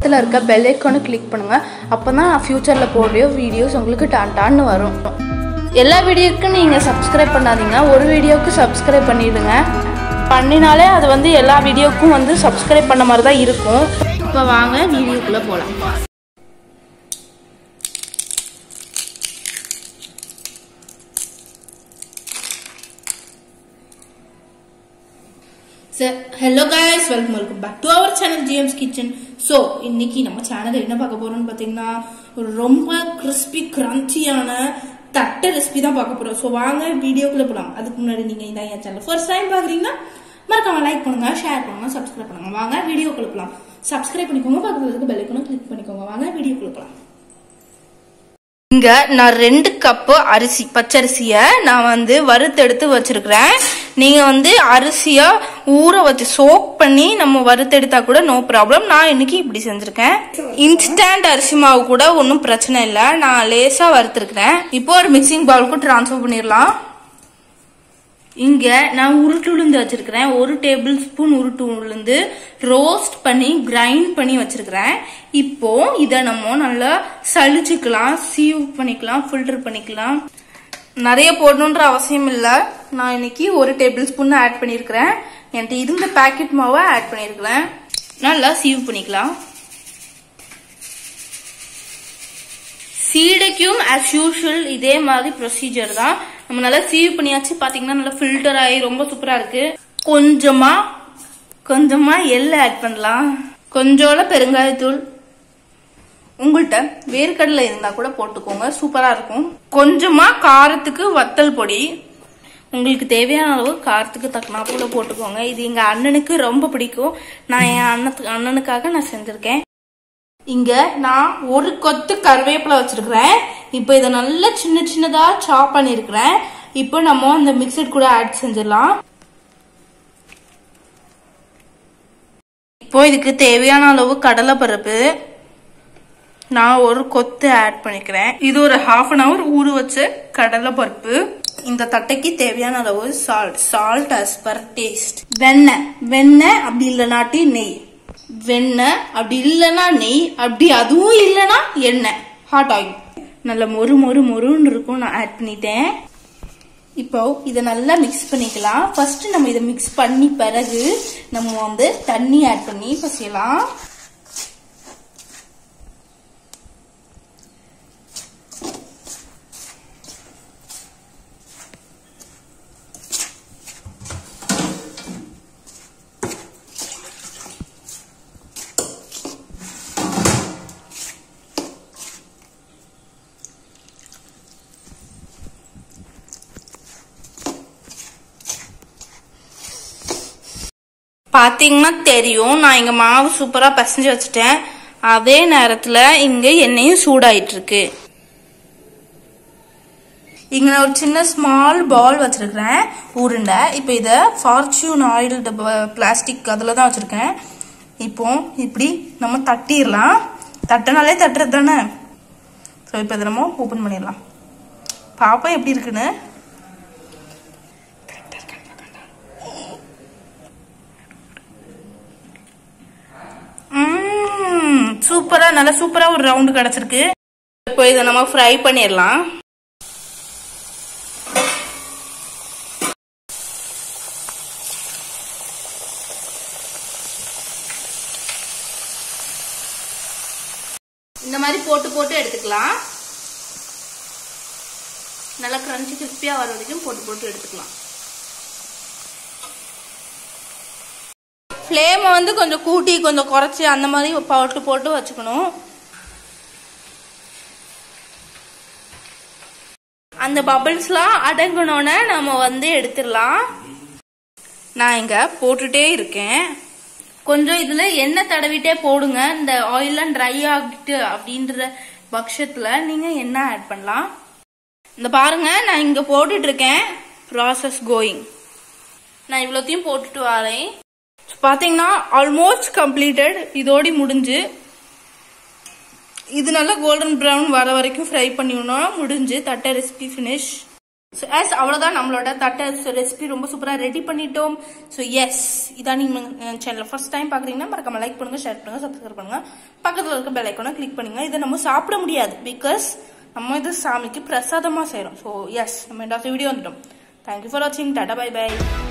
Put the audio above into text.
பக்கத்தில் இருக்க பெல் ஐக்கானை கிளிக் பண்ணுங்கள் அப்போ தான் நான் ஃப்யூச்சரில் போடுற வீடியோஸ் உங்களுக்கு டான் டான்னு வரும் எல்லா வீடியோக்கும் நீங்கள் சப்ஸ்கிரைப் பண்ணாதீங்க ஒரு வீடியோவுக்கு சப்ஸ்கிரைப் பண்ணிடுங்க பண்ணினாலே அது வந்து எல்லா வீடியோக்கும் வந்து சப்ஸ்கிரைப் பண்ண மாதிரி தான் இருக்கும் இப்போ வாங்க வீடியோக்குள்ளே போகலாம் hello guys welcome welcome back to our channel GMS kitchen so இன்னைக்கு நம்ம சேனல் என்ன பார்க்க போறோம்னு பார்த்தீங்கன்னா ஒரு ரொம்ப கிறிஸ்பி கிரன்ச்சியான தட்டை ரெசிபி தான் பார்க்க போறோம் ஸோ வாங்க வீடியோக்குள்ள போகலாம் அதுக்கு முன்னாடி நீங்க இந்த என் சேனல் ஃபர்ஸ்ட் டைம் பார்க்குறீங்கன்னா மறக்காம லைக் பண்ணுங்க ஷேர் பண்ணுங்க சப்ஸ்கிரைப் பண்ணுங்க வாங்க வீடியோக்குள்ள போகலாம் சப்ஸ்கிரைப் பண்ணிக்கோங்க பக்கத்துல இருக்க பெல் ஐக்கனும் கிளிக் பண்ணிக்கோங்க வாங்க வீடியோக்குள்ள போகலாம் இங்க நான் ரெண்டு கப்பு அரிசி பச்சரிசியை நான் வந்து வறுத்தெடுத்து வச்சிருக்கிறேன் நீங்க வந்து அரிசியை ஊற வச்சு சோக் பண்ணி நம்ம வறுத்தெடுத்தா கூட நோ ப்ராப்ளம் நான் இன்னைக்கு இப்படி செஞ்சிருக்கேன் இன்ஸ்டன்ட் அரிசி மாவு கூட ஒன்றும் பிரச்சனை இல்லை நான் லேசா வறுத்திருக்கிறேன் இப்போ ஒரு மிக்சிங் பவுலுக்கு டிரான்ஸ்ஃபர் பண்ணிடலாம் இங்க நான் உருட்டு உளுந்து வச்சிருக்கிறேன் ஒரு டேபிள் ஸ்பூன் உருட்டு உளுந்து ரோஸ்ட் பண்ணி கிரைண்ட் பண்ணி வச்சிருக்கிறேன் இப்போ இதை நம்ம நல்லா சளிச்சுக்கலாம் சீவ் பண்ணிக்கலாம் ஃபில்டர் பண்ணிக்கலாம் நிறைய போடணுன்ற அவசியம் இல்லை நான் இன்னைக்கு ஒரு டேபிள் ஸ்பூன் ஆட் பண்ணியிருக்கிறேன் என்கிட்ட இருந்த பேக்கெட் மாவை ஆட் பண்ணியிருக்கிறேன் நல்லா சீவ் பண்ணிக்கலாம் சீடைக்கும் ஆஸ் யூஷுவல் இதே மாதிரி ப்ரொசீஜர் தான் நம்ம நல்லா சீவ் பண்ணியாச்சு பாத்தீங்கன்னா நல்லா ஃபில்டர் ஆகி ரொம்ப சூப்பரா இருக்கு கொஞ்சமா கொஞ்சமா எள்ளு ஆட் பண்ணலாம் கொஞ்சோட பெருங்காயத்தூள் உங்கள்கிட்ட வேர்க்கடலை இருந்தா கூட போட்டுக்கோங்க சூப்பரா இருக்கும் கொஞ்சமா காரத்துக்கு வத்தல் பொடி உங்களுக்கு தேவையான அளவு காரத்துக்கு தக்கனா போல போட்டுக்கோங்க இது எங்க அண்ணனுக்கு ரொம்ப பிடிக்கும் நான் என் அண்ணத்துக்கு அண்ணனுக்காக நான் செஞ்சிருக்கேன் இங்க நான் ஒரு கொத்து கருவேப்பிலை வச்சிருக்கிறேன் இப்போ இதை நல்லா சின்ன சின்னதா சாப் பண்ணிருக்கிறேன் இப்போ நம்ம அந்த மிக்சட் கூட ஆட் செஞ்சிடலாம் இப்போ இதுக்கு தேவையான அளவு கடலை பருப்பு நான் ஒரு கொத்து ஆட் பண்ணிக்கிறேன் இது ஒரு ஹாஃப் அன் ஹவர் ஊற வச்ச கடலை பருப்பு இந்த தட்டைக்கு தேவையான அளவு salt salt as per taste வெண்ணெய் வெண்ணெய் அப்படி இல்லைனாட்டி நெய் வெண்ணெய் அப்படி இல்லைன்னா நெய் அப்படி அதுவும் இல்லைன்னா எண்ணெய் ஹாட் ஆயில் நல்ல மொறு மொறு மொறுன்னு இருக்கும் நான் ஆட் பண்ணிட்டேன் இப்போ இதை நல்லா மிக்ஸ் பண்ணிக்கலாம் ஃபர்ஸ்ட் நம்ம இதை மிக்ஸ் பண்ணி பிறகு நம்ம வந்து தண்ணி ஆட் பண்ணி பசியலாம் பாத்தீங்கன்னா தெரியும் நான் இங்க மாவு சூப்பரா பிசைஞ்சு வச்சுட்டேன் அதே நேரத்துல இங்க எண்ணெயும் சூடாயிட்டு இருக்கு இங்க நான் ஒரு சின்ன ஸ்மால் பால் வச்சிருக்கிறேன் உருண்டை இப்போ இதை ஃபார்ச்சூன் ஆயில் பிளாஸ்டிக் அதில் தான் வச்சிருக்கேன் இப்போ இப்படி நம்ம தட்டிடலாம் தட்டினாலே தட்டுறது தானே ஸோ இப்போ இதை நம்ம ஓப்பன் பண்ணிடலாம் பாப்பா எப்படி இருக்குன்னு சூப்பரா நல்லா சூப்பரா ஒரு ரவுண்டு கிடைச்சிருக்கு இப்போ இதை நம்ம ஃப்ரை பண்ணிடலாம் இந்த மாதிரி போட்டு போட்டு எடுத்துக்கலாம் நல்லா கிரன்ச்சி கிறிஸ்பியா வர வரைக்கும் போட்டு போட்டு எடுத்துக்கலாம் ஃப்ளேமை வந்து கொஞ்சம் கூட்டி கொஞ்சம் குறைச்சி அந்த மாதிரி போட்டு போட்டு வச்சுக்கணும் அந்த பபிள்ஸ்லாம் அடங்கணும்னு நம்ம வந்து எடுத்துடலாம் நான் இங்க போட்டுட்டே இருக்கேன் கொஞ்சம் இதுல எண்ணெய் தடவிட்டே போடுங்க இந்த ஆயிலாம் ட்ரை ஆகிட்டு அப்படின்ற பட்சத்துல நீங்க எண்ணெய் ஆட் பண்ணலாம் இந்த பாருங்க நான் இங்க போட்டுட்டு இருக்கேன் ப்ராசஸ் கோயிங் நான் இவ்வளோத்தையும் போட்டுட்டு வரேன் பாத்தீங்கன்னா ஆல்மோஸ்ட் கம்ப்ளீட்டட் இதோடி முடிஞ்சு இது நல்லா கோல்டன் ப்ரௌன் வர வரைக்கும் ஃப்ரை பண்ணிடணும் முடிஞ்சு தட்டை ரெசிபி ஃபினிஷ் ஸோ எஸ் அவ்வளோதான் நம்மளோட தட்டை ரெசிபி ரொம்ப சூப்பராக ரெடி பண்ணிட்டோம் ஸோ எஸ் இதான் நீங்கள் சேனல் ஃபர்ஸ்ட் டைம் பார்க்குறீங்கன்னா மறக்காம லைக் பண்ணுங்க ஷேர் பண்ணுங்க சப்ஸ்கிரைப் பண்ணுங்க பக்கத்தில் இருக்க பெல் ஐக்கானை கிளிக் பண்ணுங்க இதை நம்ம சாப்பிட முடியாது பிகாஸ் நம்ம இது சாமிக்கு பிரசாதமாக செய்கிறோம் ஸோ எஸ் நம்ம இந்த வீடியோ வந்துட்டோம் தேங்க்யூ ஃபார் வாட்சிங் டாடா பை பை